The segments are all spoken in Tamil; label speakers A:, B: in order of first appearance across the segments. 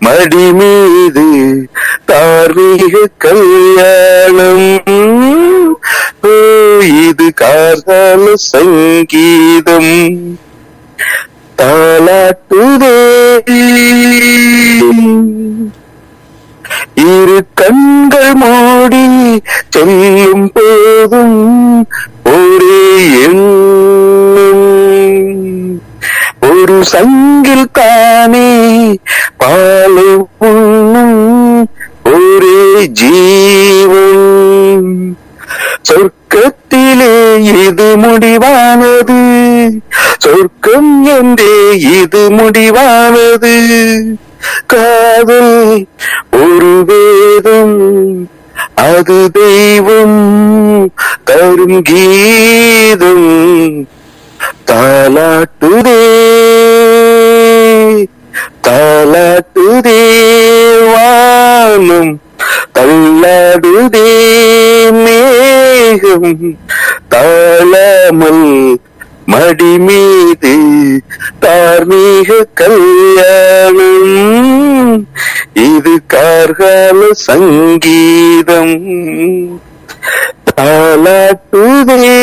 A: மடி மீது தார்மீக கல்யாணம் ஓ இது கார்கால சங்கீதம் தாலாட்டுதே இரு கண்கள் மூடி செல்லும் போதும் ஒரே எண்ணம் ஒரு சங்கில் தானே பாலை உண்ணும் ஒரே ஜீவன் சொர்க்கத்திலே இது முடிவானது சொர்க்கம் என்றே இது முடிவானது காதல் ஒரு வேதம் அது தெய்வம் தரும் கீதம் தாலாட்டுதே தாலாட்டுதே வானம் தள்ளாடுதே மேகம் தாழாமல் மடி மீது தார்மீக கல்யாணம் இது கார்கால சங்கீதம் தாலாட்டுதே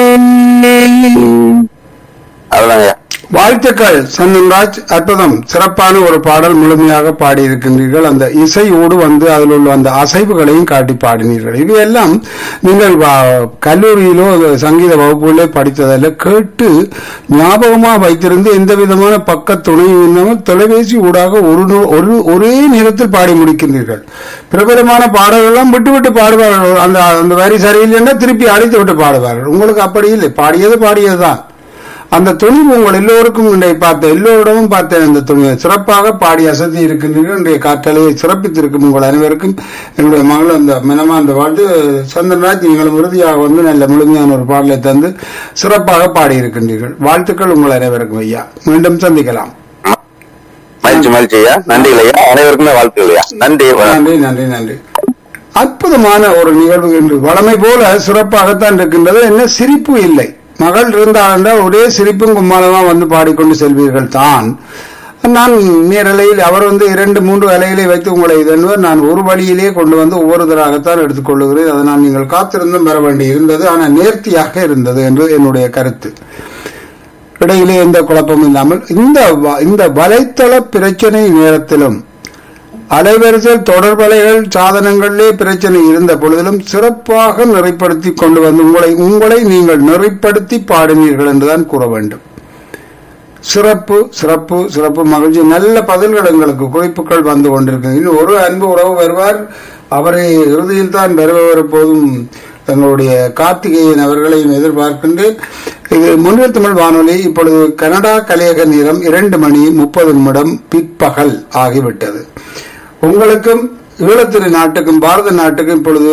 A: அவ்வளோங்க
B: வாழ்த்துக்கள் சந்தன்ராஜ் அற்புதம் சிறப்பான ஒரு பாடல் முழுமையாக பாடியிருக்கின்றீர்கள் அந்த இசையோடு வந்து அதில் உள்ள அந்த அசைவுகளையும் காட்டி பாடினீர்கள் இவையெல்லாம் நீங்கள் வா- கல்லூரியிலோ அது சங்கீத வகுப்புகளோ படித்ததில் கேட்டு ஞாபகமாக வைத்திருந்து எந்த விதமான பக்க துணையும் இல்லாமல் தொலைபேசி ஊடாக ஒரு நூ- ஒரு ஒரே நேரத்தில் பாடி முடிக்கின்றீர்கள் பிரபலமான பாடல்கள்லாம் விட்டு விட்டு பாடுவார்கள் அந்த அந்த வரி சரியில்லைன்னா திருப்பி அழைத்து விட்டு பாடுவார்கள் உங்களுக்கு அப்படி இல்லை பாடியது பாடியதுதான் அந்த துணிவு உங்கள் எல்லோருக்கும் இன்றைய பார்த்த எல்லோரிடமும் பார்த்தேன் அந்த துணிவை சிறப்பாக பாடி அசதி இருக்கின்றீர்கள் இன்றைய காற்றலையை சிறப்பித்திருக்கும் உங்கள் அனைவருக்கும் என்னுடைய மகள் அந்த மனமா அந்த வாழ்த்து சந்திரராஜ் நீங்களும் உறுதியாக வந்து நல்ல முழுமையான ஒரு பாடலை தந்து சிறப்பாக பாடியிருக்கின்றீர்கள் வாழ்த்துக்கள் உங்கள் அனைவருக்கும் ஐயா மீண்டும் சந்திக்கலாம்
A: மகிழ்ச்சி மகிழ்ச்சி ஐயா நன்றிகள் ஐயா அனைவருக்குமே வாழ்த்துக்கள் ஐயா நன்றி வணக்கம்.
B: நன்றி நன்றி நன்றி அற்புதமான ஒரு நிகழ்வு என்று வளமை போல சிறப்பாகத்தான் இருக்கின்றது என்ன சிரிப்பு இல்லை மகள் இருந்தால் என்றால் ஒரே சிரிப்பும் கும்மாளமா வந்து பாடிக்கொண்டு செல்வீர்கள் தான் நான் நேரலையில் அவர் வந்து இரண்டு மூன்று அலைகளை வைத்து உங்களை இதென்பவர் நான் ஒரு வழியிலே கொண்டு வந்து ஒவ்வொருத்தராகத்தான் எடுத்துக்கொள்ளுகிறேன் அதனால் நீங்கள் காத்திருந்தும் பெற வேண்டி இருந்தது ஆனால் நேர்த்தியாக இருந்தது என்று என்னுடைய கருத்து இடையிலே எந்த குழப்பமும் இல்லாமல் இந்த வ- இந்த வலைத்தள பிரச்சனை நேரத்திலும் அலைவரிசை தொடர்பலைகள் சாதனங்களிலே பிரச்சனை இருந்த பொழுதிலும் சிறப்பாக நிறைப்படுத்தி கொண்டு வந்து உங்களை உங்களை நீங்கள் நிறைப்படுத்தி பாடினீர்கள் என்றுதான் கூற வேண்டும் சிறப்பு சிறப்பு சிறப்பு மகிழ்ச்சி நல்ல பதில்கள் எங்களுக்கு குறிப்புகள் வந்து கொண்டிருக்கு இன்னும் ஒரு அன்பு உறவு வருவார் அவரை இறுதியில் தான் வருபவர் போதும் எங்களுடைய கார்த்திகேயன் அவர்களையும் எதிர்பார்க்கின்றேன் இது முன்னில் தமிழ் வானொலி இப்பொழுது கனடா கலையக நேரம் இரண்டு மணி முப்பது நிமிடம் பிற்பகல் ஆகிவிட்டது உங்களுக்கும் ஈழத்திரு நாட்டுக்கும் பாரத நாட்டுக்கும் இப்பொழுது